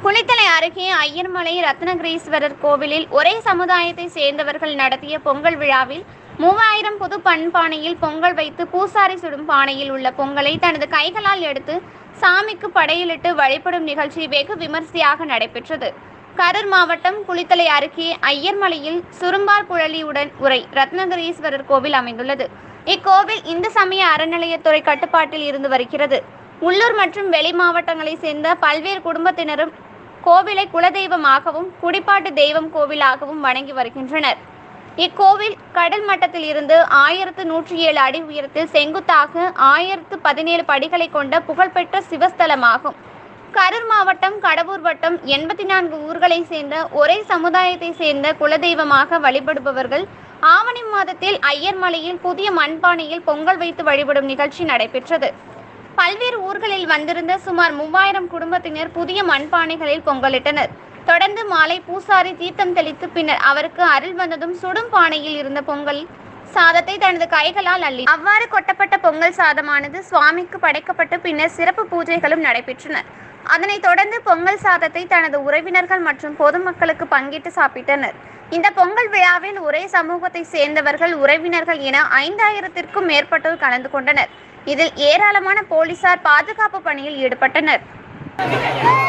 குளித்தலை அருகே ஐயர்மலை ரத்னகிரீஸ்வரர் கோவிலில் ஒரே சமுதாயத்தை சேர்ந்தவர்கள் நடத்திய பொங்கல் விழாவில் மூவாயிரம் புது பண்பானையில் பொங்கல் வைத்து பூசாரி சுடும் பானையில் உள்ள பொங்கலை தனது கைகளால் எடுத்து சாமிக்கு படையலிட்டு வழிபடும் நிகழ்ச்சி வெகு விமர்சையாக நடைபெற்றது கரூர் மாவட்டம் குளித்தலை அருகே ஐயர்மலையில் சுரும்பார் புழலியுடன் உரை ரத்னகிரீஸ்வரர் கோவில் அமைந்துள்ளது இக்கோவில் இந்து சமய அறநிலையத்துறை கட்டுப்பாட்டில் இருந்து வருகிறது உள்ளூர் மற்றும் வெளி மாவட்டங்களைச் சேர்ந்த பல்வேறு குடும்பத்தினரும் கோவிலை குலதெய்வமாகவும் குடிப்பாட்டு தெய்வம் கோவிலாகவும் வணங்கி வருகின்றனர் இக்கோவில் கடல் மட்டத்தில் இருந்து ஆயிரத்து நூற்றி ஏழு அடி உயரத்தில் செங்குத்தாக ஆயிரத்து பதினேழு படிகளை கொண்ட புகழ்பெற்ற சிவஸ்தலமாகும் கரூர் மாவட்டம் கடவூர் வட்டம் எண்பத்தி நான்கு ஊர்களை சேர்ந்த ஒரே சமுதாயத்தை சேர்ந்த குலதெய்வமாக வழிபடுபவர்கள் ஆவணி மாதத்தில் ஐயர்மலையில் புதிய மண்பானையில் பொங்கல் வைத்து வழிபடும் நிகழ்ச்சி நடைபெற்றது பல்வேறு ஊர்களில் வந்திருந்த சுமார் மூவாயிரம் குடும்பத்தினர் புதிய மண்பானைகளில் பொங்கலிட்டனர் தொடர்ந்து மாலை பூசாரி தீர்த்தம் தெளித்து பின்னர் அவருக்கு அருள் வந்ததும் சுடும் பானையில் இருந்த பொங்கல் சாதத்தை தனது கைகளால் அள்ளி அவ்வாறு கொட்டப்பட்ட பொங்கல் சாதமானது சுவாமிக்கு படைக்கப்பட்டு பின்னர் சிறப்பு பூஜைகளும் நடைபெற்றன அதனைத் தொடர்ந்து பொங்கல் சாதத்தை தனது உறவினர்கள் மற்றும் பொதுமக்களுக்கு பங்கிட்டு சாப்பிட்டனர் இந்த பொங்கல் விழாவில் ஒரே சமூகத்தை சேர்ந்தவர்கள் உறவினர்கள் என ஐந்தாயிரத்திற்கும் மேற்பட்டோர் கலந்து கொண்டனர் இதில் ஏராளமான போலீசார் பாதுகாப்பு பணியில் ஈடுபட்டனர்